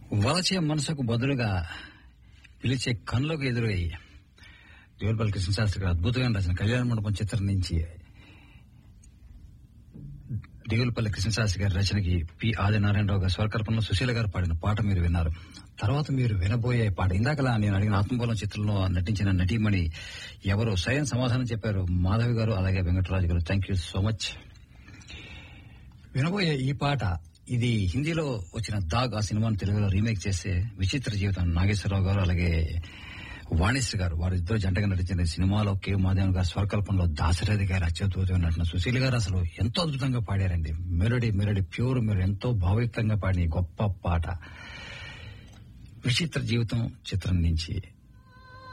వలచే మనసుకు బదులుగా పిలిచే కన్నులకు ఎదురై దేవులపల్లి కృష్ణశాస్త్రి గారు అద్భుతమైన రచన కళ్యాణ మండపం చిత్రం నుంచి దేవులపల్లి కృష్ణశాస్త్రి గారి రచనకి పి ఆదినారాయణరావు గారి స్వరకల్పనలో సుశీల గారు పాడిన పాట మీరు విన్నారు తర్వాత మీరు వినబోయే పాట ఇందాకలా నేను అడిగిన ఆత్మబోలం చిత్రంలో నటించిన నటీమణి ఎవరు స్వయం సమాధానం చెప్పారు మాధవి గారు అలాగే వెంకటరాజు గారు థ్యాంక్ యూ సో మచ్ వినబోయే ఈ పాట ఇది హిందీలో వచ్చిన దాగ్ ఆ సినిమాను తెలుగులో రీమేక్ చేస్తే విచిత్ర జీవితం నాగేశ్వరరావు గారు అలాగే వాణిశ్రీ గారు వారు ఇద్దరు జంటగా నటించిన ఈ సినిమాలో కె మాధవన్ గారు స్వరకల్పనలో దాశరథి గారు అత్యద్భుతమైన నటన సుశీల గారు అసలు ఎంతో అద్భుతంగా పాడారండి మెలోడీ మెలోడీ ప్యూర్ మీరు ఎంతో భావయుక్తంగా పాడిన ఈ గొప్ప పాట విచిత్ర జీవితం చిత్రం నుంచి